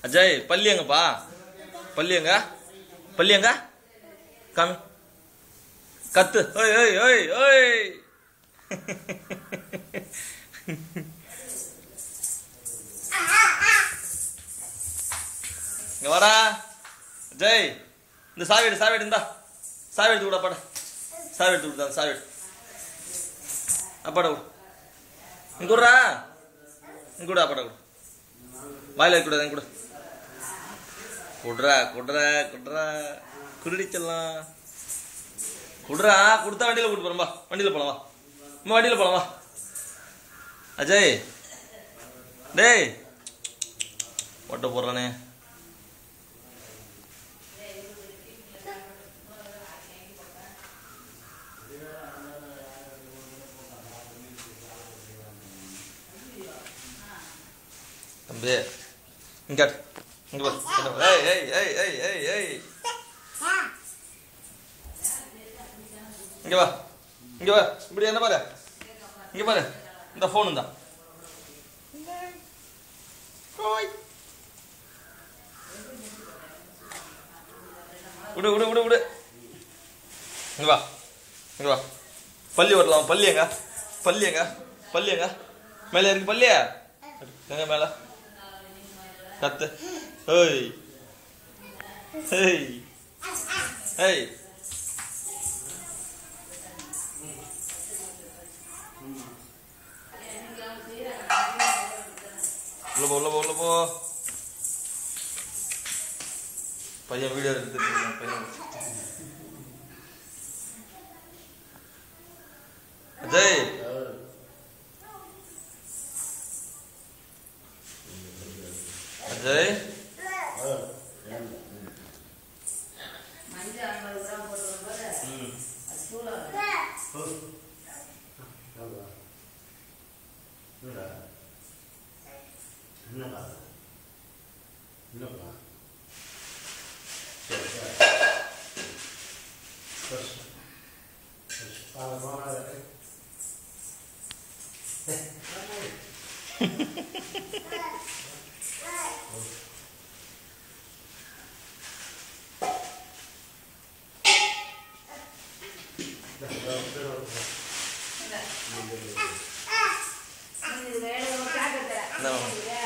அஜய் பள்ளி எங்கப்பா பள்ளி எங்க பள்ளி எங்க காமி கத்து ஓய் ஓய் ஓய் ஓய் இங்க வாடா ஜெய் இந்த சாவி எடு சாவி எடு இந்தா சாவி எடுத்து கூட அப்பாடா சாவி எடுத்து கொடுத்தா சாவி எடு அப்பாடா கொடு இங்க விட்றா இங்க கூட அப்பாடா கொடு வாயில வைக்க கூடாது கொடு குடுறா குடுறா குடுறா குருடி செல்லாம் குடுறா கொடுத்தா வண்டியில கூட்டு போறோம்பா வண்டியில போலாம் வா அம்மா வண்டியில போலாம் வா அஜய் டேய் ஓட்ட போடுறானே தம்பி இங்க காட்டு. இங்க பாரு இங்க பாரு. ஏய் ஏய் ஏய் ஏய் ஏய் ஏய் இங்க வா இங்க வா இப்படி என்ன பாரு இங்க பாரு இந்த போன் தான் விடு விடு விடு விடு இங்க வா இங்க வா பள்ளி வரலாம் பள்ளி எங்க பள்ளி எங்க பள்ளி எங்க மேலே இருக்கு பள்ளி எங்க மேல கத்து ஏய் ஏய் ஏய் உள்ள போ உள்ள போ உள்ள போ பையன் வீடியோ எடுத்துட்டு இருக்கான் பையன் அஜய் அஜய் மஞ்சள் ஐம்பது கிராம் போட்டு வரும்போது ம் அது சூளை இது வேலை ஒரு கேட்கறதுல இந்தா வாங்க.